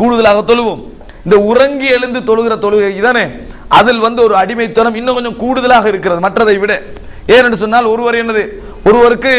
கூடுதலாக தொழுவோம் இந்த உறங்கி எழுந்து தொழுகிற தொழுகை இதானே அதில் வந்து ஒரு அடிமைத்தனம் இன்னும் கொஞ்சம் கூடுதலாக இருக்கிறது மற்றதை விட ஏனென்று சொன்னால் ஒருவர் என்னது ஒருவருக்கு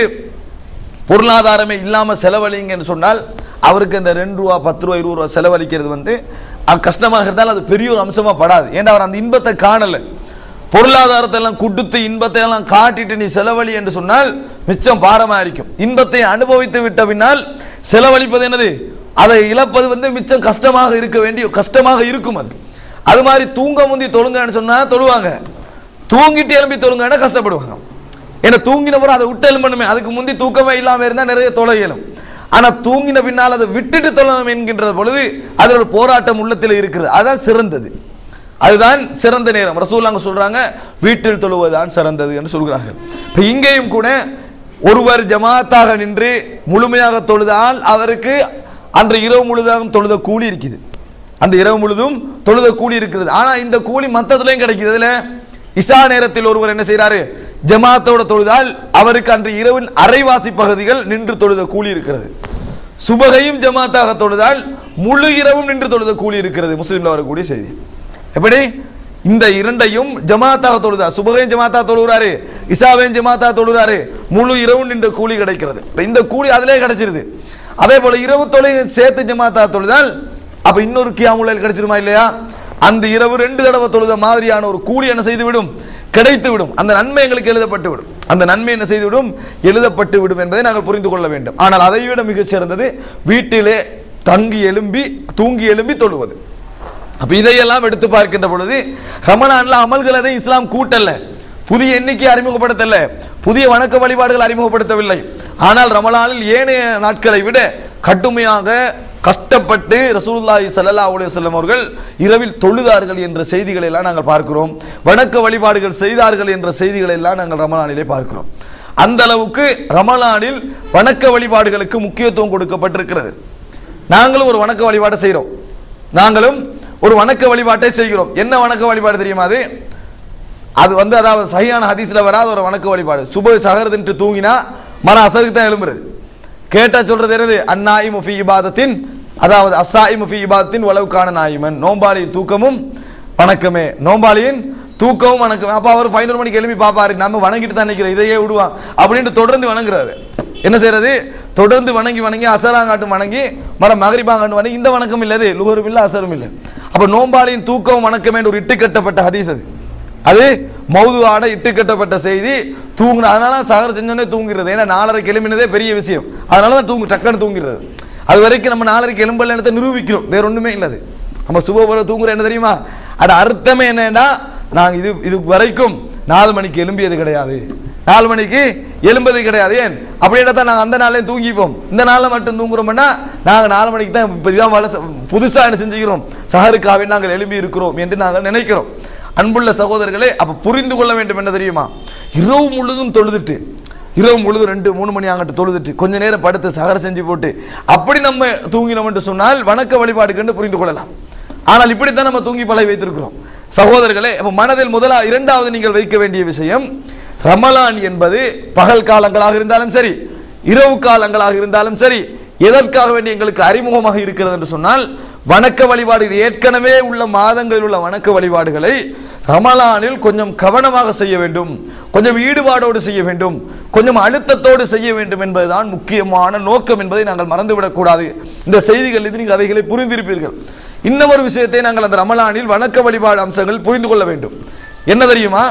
பொருளாதாரமே இல்லாமல் செலவழிங்கன்னு சொன்னால் அவருக்கு இந்த ரெண்டு ரூபா பத்து ரூபா இருபது ரூபா செலவழிக்கிறது வந்து அது கஷ்டமாக இருந்தால் அது பெரிய ஒரு அம்சமாக படாது ஏன்னா அவர் அந்த இன்பத்தை காணலை பொருளாதாரத்தை எல்லாம் கொடுத்து இன்பத்தை எல்லாம் காட்டிட்டு நீ செலவழி என்று சொன்னால் மிச்சம் பாரமா இருக்கும் இன்பத்தை அனுபவித்து விட்ட பின்னால் செலவழிப்பது என்னது அதை இழப்பது வந்து மிச்சம் கஷ்டமாக இருக்க வேண்டிய கஷ்டமாக இருக்கும் அது அது மாதிரி தூங்க முந்தி தொழுங்கன்னு சொன்னா தொழுவாங்க தூங்கிட்டு எழும்பி தொழுங்கன்னா கஷ்டப்படுவாங்க ஏன்னா தூங்கினவரும் அதை விட்டு எழும்பணுமே அதுக்கு முந்தி தூக்கமே இல்லாமல் இருந்தால் நிறைய தொலை இயலும் ஆனால் தூங்கின பின்னால் அதை விட்டுட்டு தொழணும் என்கின்ற பொழுது அதில் ஒரு போராட்டம் உள்ளத்தில் இருக்கிறது அதுதான் சிறந்தது அதுதான் சிறந்த நேரம் ரசூலாங்க சொல்றாங்க வீட்டில் தொழுவதுதான் சிறந்தது என்று சொல்கிறார்கள் இப்போ இங்கேயும் கூட ஒருவர் ஜமாத்தாக நின்று முழுமையாக தொழுதால் அவருக்கு அன்று இரவு முழுதாகவும் தொழுத கூலி இருக்குது அந்த இரவு முழுதும் தொழுத கூலி இருக்கிறது ஆனா இந்த கூலி மத்ததுலயும் கிடைக்குது இதுல இஷா நேரத்தில் ஒருவர் என்ன செய்றாரு ஜமாத்தோட தொழுதால் அவருக்கு அன்று இரவின் அரைவாசி பகுதிகள் நின்று தொழுத கூலி இருக்கிறது சுபகையும் ஜமாத்தாக தொழுதால் முழு இரவும் நின்று தொழுத கூலி இருக்கிறது முஸ்லீம்ல வரக்கூடிய செய்தி எப்படி இந்த இரண்டையும் ஜமாத்தாக தொழுதா சுபகையும் ஜமாத்தா தொழுகிறாரு இசாவையும் ஜமாத்தா தொழுகிறாரு முழு இரவும் நின்ற கூலி கிடைக்கிறது இப்ப இந்த கூலி அதிலே கிடைச்சிருது அதே போல இரவு தொழில் சேர்த்து ஜமாத்தா தொழுதால் அப்ப இன்னொரு கியாமுலையில் கிடைச்சிருமா இல்லையா அந்த இரவு ரெண்டு தடவை தொழுத மாதிரியான ஒரு கூலி என்ன செய்து விடும் கிடைத்து விடும் அந்த நன்மை எங்களுக்கு எழுதப்பட்டு விடும் அந்த நன்மை என்ன செய்து விடும் எழுதப்பட்டு விடும் என்பதை நாங்கள் புரிந்து கொள்ள வேண்டும் ஆனால் அதை விட மிகச் சிறந்தது வீட்டிலே தங்கி எழும்பி தூங்கி எழும்பி தொழுவது அப்ப இதையெல்லாம் எடுத்து பார்க்கின்ற பொழுது ரமலான்ல அமல்கள் அதை இஸ்லாம் கூட்டல்ல புதிய எண்ணிக்கை அறிமுகப்படுத்தல புதிய வணக்க வழிபாடுகள் அறிமுகப்படுத்தவில்லை ஆனால் ரமலானில் ஏனைய நாட்களை விட கடுமையாக கஷ்டப்பட்டு ரசூலுல்லாஹி ஸல்லல்லாஹு அலைஹி வஸல்லம் அவர்கள் இரவில் தொழுதார்கள் என்ற செய்திகளை எல்லாம் நாங்கள் பார்க்கிறோம் வணக்க வழிபாடுகள் செய்தார்கள் என்ற செய்திகளை எல்லாம் நாங்கள் ரமலானிலே பார்க்கிறோம் அந்த அளவுக்கு ரமலானில் வணக்க வழிபாடுகளுக்கு முக்கியத்துவம் கொடுக்கப்பட்டிருக்கிறது நாங்களும் ஒரு வணக்க வழிபாட்டை செய்கிறோம் நாங்களும் ஒரு வணக்க வழிபாட்டை செய்கிறோம் என்ன வணக்க வழிபாடு தெரியுமா அது அது வந்து அதாவது சரியான ஹதீஸ்ல வராத ஒரு வணக்க வழிபாடு சுப சகரதுன்ட்டு தூங்கினா மர அசருக்கு தான் எழும்புறது கேட்டா சொல்றது என்னது அந்நாயி முஃபி இபாதத்தின் அதாவது அஸ்ஸாயி முஃபி இபாதத்தின் உளவுக்கான நாயிமன் நோம்பாளியின் தூக்கமும் வணக்கமே நோம்பாளியின் தூக்கமும் வணக்கம் அப்ப அவர் பதினோரு மணிக்கு எழுப்பி பாப்பாரு நம்ம வணங்கிட்டு தான் நிற்கிறோம் இதையே விடுவான் அப்படின்ட்டு தொடர்ந்து வணங்குறாரு என்ன செய்யறது தொடர்ந்து வணங்கி வணங்கி அசராங்காட்டும் வணங்கி மரம் மகரிபாங்காட்டும் வணங்கி இந்த வணக்கம் இல்லது லுகரும் இல்லை அசரும் இல்லை அப்ப நோம்பாளியின் தூக்கம் வணக்கம் என்று ஒரு இட்டு கட்டப்பட்ட ஹதீஸ் அது அது மௌதுவான இட்டு கட்டப்பட்ட செய்தி தூங்குன அதனால சகர் செஞ்சோடனே தூங்கிறது ஏன்னா நாலரைக்கு எழும்பினதே பெரிய விஷயம் அதனால தான் தூங்கு டக்குன்னு தூங்கிறது அது வரைக்கும் நம்ம நாலரைக்கு எலும்பல் நிரூபிக்கிறோம் வேற ஒண்ணுமே இல்லது நம்ம சுபபுர தூங்குற என்ன தெரியுமா அது அர்த்தமே என்னன்னா நாங்க இது இது வரைக்கும் நாலு மணிக்கு எழும்பியது கிடையாது நாலு மணிக்கு எழும்பது கிடையாது ஏன் அப்படின்னா தான் நாங்கள் அந்த நாள்லயும் தூங்கிப்போம் இந்த நாளில் மட்டும் தூங்குறோம்னா நாங்கள் நாலு மணிக்கு தான் இப்போ இதான் வளச புதுசாக என்ன செஞ்சுக்கிறோம் சஹருக்காவே நாங்கள் எழும்பி இருக்கிறோம் என்று நாங்கள் நினைக்கிறோம் அன்புள்ள சகோதரர்களே அப்ப புரிந்து கொள்ள வேண்டும் என்ன தெரியுமா இரவு முழுதும் தொழுதுட்டு இரவு முழுதும் ரெண்டு மூணு மணி ஆகட்டு தொழுதுட்டு கொஞ்ச நேரம் படுத்து சகர செஞ்சு போட்டு அப்படி நம்ம தூங்கினோம் என்று சொன்னால் வணக்க வழிபாடு கண்டு புரிந்து கொள்ளலாம் ஆனால் இப்படித்தான் நம்ம தூங்கி பழகி வைத்திருக்கிறோம் சகோதரர்களே அப்ப மனதில் முதலா இரண்டாவது நீங்கள் வைக்க வேண்டிய விஷயம் ரமலான் என்பது பகல் காலங்களாக இருந்தாலும் சரி இரவு காலங்களாக இருந்தாலும் சரி எதற்காக வேண்டி எங்களுக்கு அறிமுகமாக இருக்கிறது என்று சொன்னால் வணக்க வழிபாடுகள் ஏற்கனவே உள்ள மாதங்களில் உள்ள வணக்க வழிபாடுகளை ரமலானில் கொஞ்சம் கவனமாக செய்ய வேண்டும் கொஞ்சம் ஈடுபாடோடு செய்ய வேண்டும் கொஞ்சம் அழுத்தத்தோடு செய்ய வேண்டும் என்பதுதான் முக்கியமான நோக்கம் என்பதை நாங்கள் மறந்துவிடக்கூடாது இந்த செய்திகள் இது நீங்கள் அவைகளை புரிந்திருப்பீர்கள் இன்னொரு விஷயத்தை நாங்கள் அந்த ரமலானில் வணக்க வழிபாடு அம்சங்கள் புரிந்து கொள்ள வேண்டும் என்ன தெரியுமா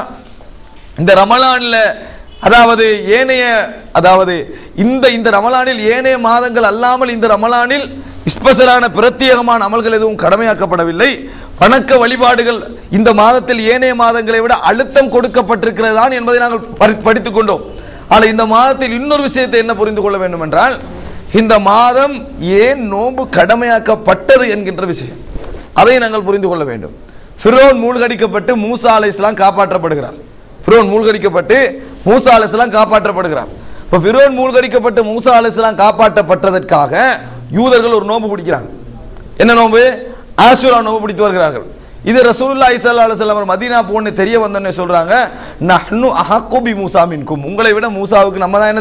இந்த ரமலான்ல அதாவது ஏனைய அதாவது இந்த இந்த ரமலானில் ஏனைய மாதங்கள் அல்லாமல் இந்த ரமலானில் ஸ்பெஷலான பிரத்யேகமான அமல்கள் எதுவும் கடமையாக்கப்படவில்லை வணக்க வழிபாடுகள் இந்த மாதத்தில் ஏனைய மாதங்களை விட அழுத்தம் கொடுக்கப்பட்டிருக்கிறதான் என்பதை நாங்கள் படி- படித்துக் கொண்டோம் ஆனால் இந்த மாதத்தில் இன்னொரு விஷயத்தை என்ன புரிந்து கொள்ள வேண்டும் என்றால் இந்த மாதம் ஏன் நோன்பு கடமையாக்கப்பட்டது என்கின்ற விஷயம் அதை நாங்கள் புரிந்து கொள்ள வேண்டும் ஃபிரோன் மூழ்கடிக்கப்பட்டு மூசா அலைஹிஸ்ஸலாம் காப்பாற்றப்படுகிறார் ஃபிரோன் மூழ்கடிக்கப்பட்டு மூசா அலைஹிஸ்ஸலாம் காப்பாற்றப்படுகிறார் இப்போ ஃபிரோன் மூழ்கடிக்கப்பட்டு மூசா அலைஹிஸ்ஸலாம் காப்பாற்றப்பட்டதற்காக யூதர்கள் ஒரு நோன்பு பிடிக்கிறாங்க என்ன நோன்பு ஆஷுரா நோன்பு பிடித்து வருகிறார்கள் இது ரசூலுல்லாஹி ஸல்லல்லாஹு அலைஹி வஸல்லம் மதீனா போன்னு தெரிய வந்தோன்னே சொல்றாங்க நஹ்னு அஹக்கு பி மூசா மின்கும் உங்களை விட மூசாவுக்கு நம்ம தான் என்னது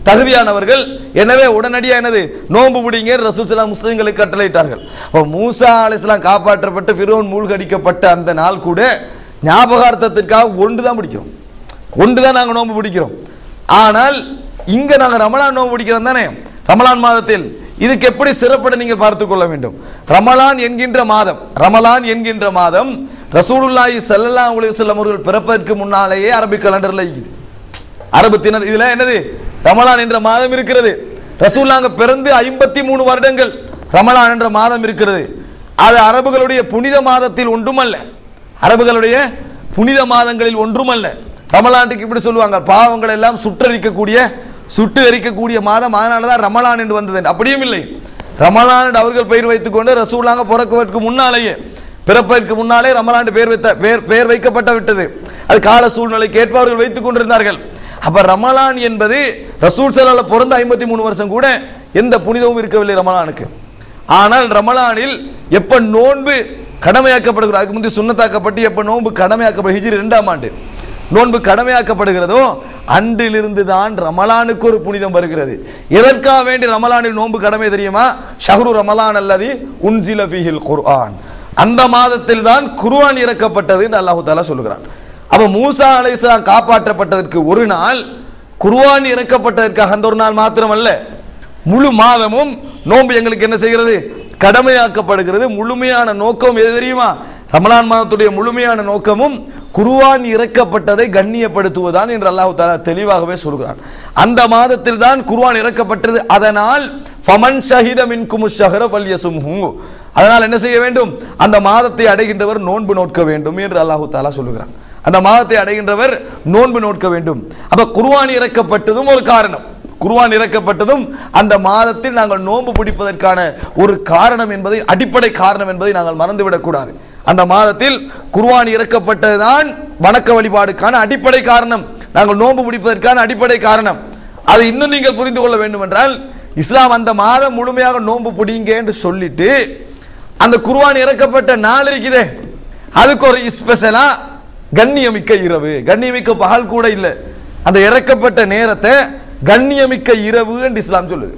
தகுதியானவர்கள் எனவே உடனடியாக என்னது நோன்பு பிடிங்க ரசூசலாம் முஸ்லிம்களுக்கு கட்டளையிட்டார்கள் அப்போ மூசா அலிஸ்லாம் காப்பாற்றப்பட்டு ஃபிரோன் மூழ்கடிக்கப்பட்ட அந்த நாள் கூட ஞாபகார்த்தத்திற்காக ஒன்று தான் பிடிக்கிறோம் ஒன்று தான் நாங்கள் நோன்பு பிடிக்கிறோம் ஆனால் இங்க நாங்கள் ரமலான் நோன்பு பிடிக்கிறோம் தானே ரமலான் மாதத்தில் இதுக்கு எப்படி சிறப்பட நீங்கள் பார்த்துக் கொள்ள வேண்டும் ரமலான் என்கின்ற மாதம் ரமலான் என்கின்ற மாதம் ரசூலுல்லாஹி ஸல்லல்லாஹு அலைஹி வஸல்லம் அவர்கள் பிறப்பதற்கு முன்னாலேயே அரபிக் கலண்டர்ல இருக்குது அரபு தின இதுல என்னது ரமலான் என்ற மாதம் இருக்கிறது ரசூல்லாங்க பிறந்து ஐம்பத்தி மூணு வருடங்கள் ரமலான் என்ற மாதம் இருக்கிறது அது அரபுகளுடைய புனித மாதத்தில் ஒன்றுமல்ல அரபுகளுடைய புனித மாதங்களில் ஒன்றுமல்ல ரமலானுக்கு இப்படி சொல்லுவாங்க பாவங்கள் எல்லாம் சுட்டரிக்கக்கூடிய சுட்டு எரிக்கக்கூடிய மாதம் அதனால தான் ரமலான் என்று வந்தது அப்படியும் இல்லை ரமலான் என்று அவர்கள் பெயர் வைத்துக்கொண்டு ரசூலாங்க பிறக்குவதற்கு முன்னாலேயே பிறப்பதற்கு முன்னாலே ரமலான் பேர் வைத்த பேர் பெயர் வைக்கப்பட்டு விட்டது அது கால சூழ்நிலைக்கு ஏற்ப அவர்கள் வைத்துக் கொண்டிருந்தார்கள் அப்ப ரமலான் என்பது ரசூல் சலால பிறந்த ஐம்பத்தி மூணு வருஷம் கூட எந்த புனிதமும் இருக்கவில்லை ரமலானுக்கு ஆனால் ரமலானில் எப்ப நோன்பு கடமையாக்கப்படுகிறது அதுக்கு முந்தைய சுண்ணத்தாக்கப்பட்டு எப்ப நோன்பு கடமையாக்கப்படும் ஹிஜ்ரி இரண்டாம் ஆண்டு நோன்பு கடமையாக்கப்படுகிறதோ அன்றிலிருந்து தான் ரமலானுக்கு ஒரு புனிதம் வருகிறது எதற்காக வேண்டி ரமலானில் நோன்பு கடமை தெரியுமா ஷஹ்ரு ரமலான் அல்லது உன்சில ஃபீஹில் குர்ஆன் அந்த மாதத்தில் தான் குர்ஆன் இறக்கப்பட்டது என்று அல்லாஹு தாலா சொல்லுகிறான் அப்ப மூசா அலைஹிஸ்ஸலாம் காப்பாற்றப்பட்டதற்கு ஒரு நாள் குர்ஆன் இறக்கப்பட்டதற்காக அந்த ஒரு நாள் மாத்திரமல்ல முழு மாதமும் நோன்பு எங்களுக்கு என்ன செய்கிறது கடமையாக்கப்படுகிறது முழுமையான நோக்கம் எது தெரியுமா ரமலான் மாதத்துடைய முழுமையான நோக்கமும் குருவான் இறக்கப்பட்டதை கண்ணியப்படுத்துவதுதான் என்று அல்லாஹ் தாலா தெளிவாகவே சொல்கிறான் அந்த மாதத்தில் தான் குர்ஆன் இறக்கப்பட்டது அதனால் ஃபமன் ஷஹித மின்கும் ஷஹர வல்யசும்ஹு அதனால் என்ன செய்ய வேண்டும் அந்த மாதத்தை அடைகின்றவர் நோன்பு நோட்க வேண்டும் என்று அல்லாஹு தாலா சொல்லுகிறான் அந்த மாதத்தை அடைகின்றவர் நோன்பு நோட்க வேண்டும் அப்ப குர்ஆன் இறக்கப்பட்டதும் ஒரு காரணம் குர்ஆன் இறக்கப்பட்டதும் அந்த மாதத்தில் நாங்கள் நோன்பு பிடிப்பதற்கான ஒரு காரணம் என்பதை அடிப்படை காரணம் என்பதை நாங்கள் மறந்துவிடக் கூடாது அந்த மாதத்தில் குர்ஆன் இறக்கப்பட்டதுதான் வணக்க வழிபாடுக்கான அடிப்படை காரணம் நாங்கள் நோன்பு பிடிப்பதற்கான அடிப்படை காரணம் அதை இன்னும் நீங்கள் புரிந்து கொள்ள வேண்டும் என்றால் இஸ்லாம் அந்த மாதம் முழுமையாக நோன்பு பிடிங்க என்று சொல்லிட்டு அந்த குர்ஆன் இறக்கப்பட்ட நாள் இருக்குதே அதுக்கு ஒரு ஸ்பெஷலா கண்ணியமிக்க இரவு கண்ணியமிக்க பகல் கூட இல்லை அந்த இறக்கப்பட்ட நேரத்தை கண்ணியமிக்க இரவு என்று இஸ்லாம் சொல்லுது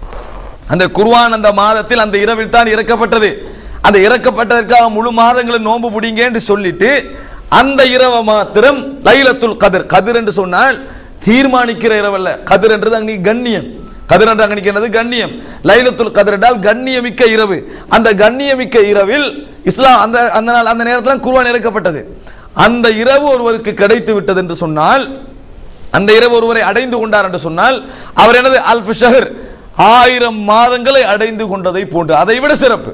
அந்த குர்ஆன் அந்த மாதத்தில் அந்த இரவில் தான் இறக்கப்பட்டது அந்த இறக்கப்பட்டதற்காக முழு மாதங்களும் நோன்பு பிடிங்க என்று சொல்லிட்டு அந்த இரவை மாத்திரம் லைலத்துல் கதிர் கதிர் என்று சொன்னால் தீர்மானிக்கிற இரவல்ல கதிர் என்றது அங்கே கண்ணியம் கதிர் என்று அங்கே கண்ணியம் லைலத்துல் கதிர் என்றால் கண்ணியமிக்க இரவு அந்த கண்ணியமிக்க இரவில் இஸ்லாம் அந்த அந்த நாள் அந்த நேரத்தில் குர்ஆன் இறக்கப்பட்டது அந்த இரவு ஒருவருக்கு கிடைத்து விட்டது என்று சொன்னால் அந்த இரவு ஒருவரை அடைந்து கொண்டார் என்று சொன்னால் அவர் எனது அல்ஃபு ஷஹர் ஆயிரம் மாதங்களை அடைந்து கொண்டதை போன்று அதை விட சிறப்பு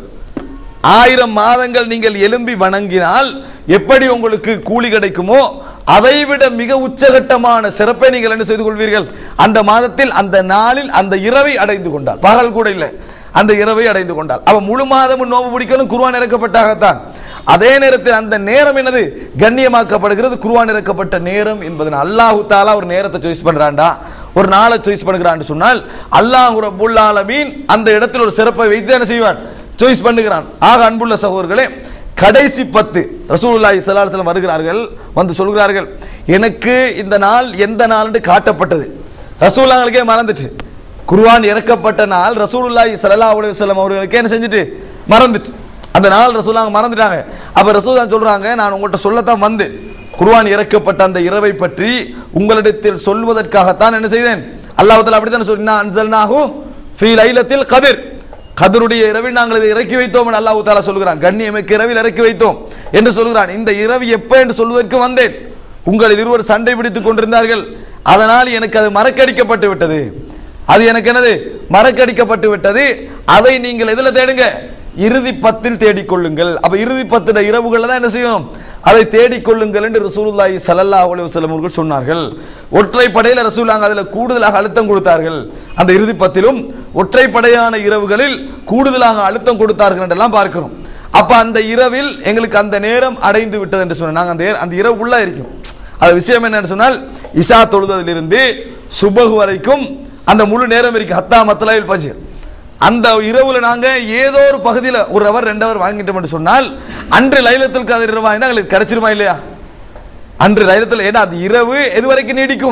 ஆயிரம் மாதங்கள் நீங்கள் எலும்பி வணங்கினால் எப்படி உங்களுக்கு கூலி கிடைக்குமோ அதைவிட மிக உச்சகட்டமான சிறப்பை நீங்கள் என்ன செய்து கொள்வீர்கள் அந்த மாதத்தில் அந்த நாளில் அந்த இரவை அடைந்து கொண்டால் பகல் கூட இல்லை அந்த இரவை அடைந்து கொண்டால் அவ முழு மாதமும் நோம்பு பிடிக்கணும் குர்ஆன் இறக்கப்பட்டாகத்தான் அதே நேரத்தில் அந்த நேரம் என்னது கண்ணியமாக்கப்படுகிறது குர்ஆன் இறக்கப்பட்ட நேரம் என்பதன் அல்லாஹு தாலா ஒரு நேரத்தை சாய்ஸ் பண்றான்டா ஒரு நாளை சாய்ஸ் பண்ணுகிறான்னு சொன்னால் அல்லாஹ் ரப்புல் ஆலமீன் அந்த இடத்தில் ஒரு சிறப்பை வைத்து என்ன செய்வான் சாய்ஸ் பண்ணுகிறான் ஆக அன்புள்ள சகோதரர்களே கடைசி பத்து ரசூலுல்லாஹி ஸல்லல்லாஹு அலைஹி வஸல்லம் வருகிறார்கள் வந்து சொல்கிறார்கள் எனக்கு இந்த நாள் எந்த நாள் என்று காட்டப்பட்டது ரசூலுல்லாஹ்களுக்கே மறந்துட்டு குர்ஆன் இறக்கப்பட்ட நாள் ரசூலுல்லாஹி ஸல்லல்லாஹு அலைஹி வஸல்லம் அவர்களுக்கு என்ன செஞ்சுட்டு மறந்துட்டு அந்த நாள் ரசூலுல்லாஹ் மறந்துட்டாங்க அப்ப ரசூலுல்லாஹ் சொல்றாங்க நான் உங்கள்கிட்ட சொல்லத்தான் வந்து குர்ஆன் இறக்கப்பட்ட அந்த இரவை பற்றி உங்களிடத்தில் சொல்வதற்காகத்தான் என்ன செய்தேன் அல்லாஹ் தஆலா அப்படித்தான் சொன்னா அன்சல்னாஹு ஃபீ லைலத்தில் கதிர் கதருடைய இரவில் நாங்கள் இதை இறக்கி வைத்தோம் என்று அல்லாஹ் தாலா சொல்கிறான் கண்ணியமிக்க இரவில் இறக்கி வைத்தோம் என்று சொல்கிறான் இந்த இரவு எப்ப என்று சொல்வதற்கு வந்தேன் உங்களில் இருவர் சண்டை பிடித்துக் கொண்டிருந்தார்கள் அதனால் எனக்கு அது மறக்கடிக்கப்பட்டு விட்டது அது எனக்கு என்னது மறக்கடிக்கப்பட்டு விட்டது அதை நீங்கள் எதுல தேடுங்க இறுதி பத்தில் தேடிக்கொள்ளுங்கள் அப்ப இறுதி பத்துல இரவுகள்ல தான் என்ன செய்யணும் அதை தேடிக்கொள்ளுங்கள் என்று ரசூலுல்லாஹி ஸல்லல்லாஹு அலைஹி வஸல்லம் அவர்கள் சொன்னார்கள் ஒற்றைப்படையில் ரசூலாங்க அதில் கூடுதலாக அழுத்தம் கொடுத்தார்கள் அந்த இறுதி பத்திலும் ஒற்றைப்படையான இரவுகளில் கூடுதலாக அழுத்தம் கொடுத்தார்கள் என்றெல்லாம் பார்க்கிறோம் அப்ப அந்த இரவில் எங்களுக்கு அந்த நேரம் அடைந்து விட்டது என்று சொன்ன நாங்கள் அந்த அந்த இரவு உள்ள இருக்கும் அது விஷயம் என்னன்னு சொன்னால் இஷா தொழுதலிருந்து சுபகு வரைக்கும் அந்த முழு நேரம் இருக்கு ஹத்தா மத்தலாயில் ஃபஜ்ர் அந்த இரவுல நாங்க ஏதோ ஒரு பகுதியில் ஒரு அவர் ரெண்டு அவர் வாங்கிட்டோம் என்று சொன்னால் அன்று லைலத்துல் கதிர் இரவா இருந்தால் எங்களுக்கு கிடைச்சிருமா இல்லையா அன்று லைலத்தில் ஏன்னா அது இரவு எது வரைக்கும் நீடிக்கும்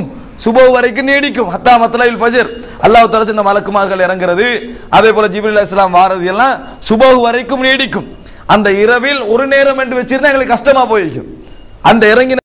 சுபஹ் வரைக்கும் நீடிக்கும் ஹத்தா மத்லைல் ஃபஜர் அல்லாஹ் தஆலா இந்த மலக்குமார்கள் இறங்குறது அதே போல ஜிப்ரீல் அலைஹிஸ்ஸலாம் வாரது எல்லாம் சுபஹ் வரைக்கும் நீடிக்கும் அந்த இரவில் ஒரு நேரம் என்று வச்சிருந்தா எங்களுக்கு கஷ்டமா போயிருக்கும் அந்த இறங்கின